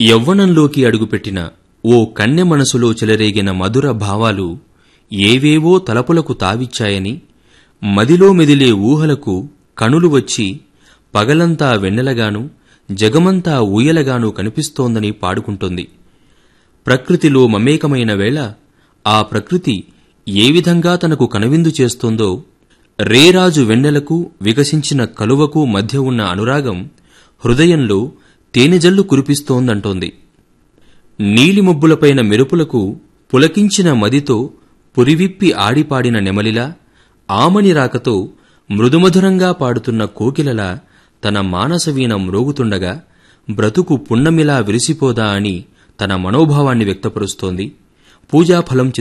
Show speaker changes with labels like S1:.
S1: యవ్వనంలోకి అడుగుపెట్టిన ఓ కన్నె మనసులో చెలరేగిన మధుర భావాలు ఏవేవో తలపులకు తావిచ్చాయని మదిలో మెదిలే ఊహలకు కణులు వచ్చి పగలంతా వెన్నెలగాను జగమంతా ఊయలగాను కనిపిస్తోందని పాడుకుంటోంది ప్రకృతిలో మమేకమైన వేళ ఆ ప్రకృతి ఏ విధంగా తనకు కనువిందు చేస్తోందో రేరాజు వెన్నెలకు వికసించిన కలువకు మధ్య ఉన్న అనురాగం హృదయంలో తేనెజల్లు కురిపిస్తోందంటోంది నీలిమబ్బులపైన మెరుపులకు పులకించిన మదితో పురివిప్పి ఆడిపాడిన నెమలిలా ఆమని రాకతో మృదుమధురంగా పాడుతున్న కోకిలలా తన మానసవీణ మ్రోగుతుండగా బ్రతుకు పున్నమిలా విరిసిపోదా అని తన మనోభావాన్ని వ్యక్తపరుస్తోంది పూజాఫలం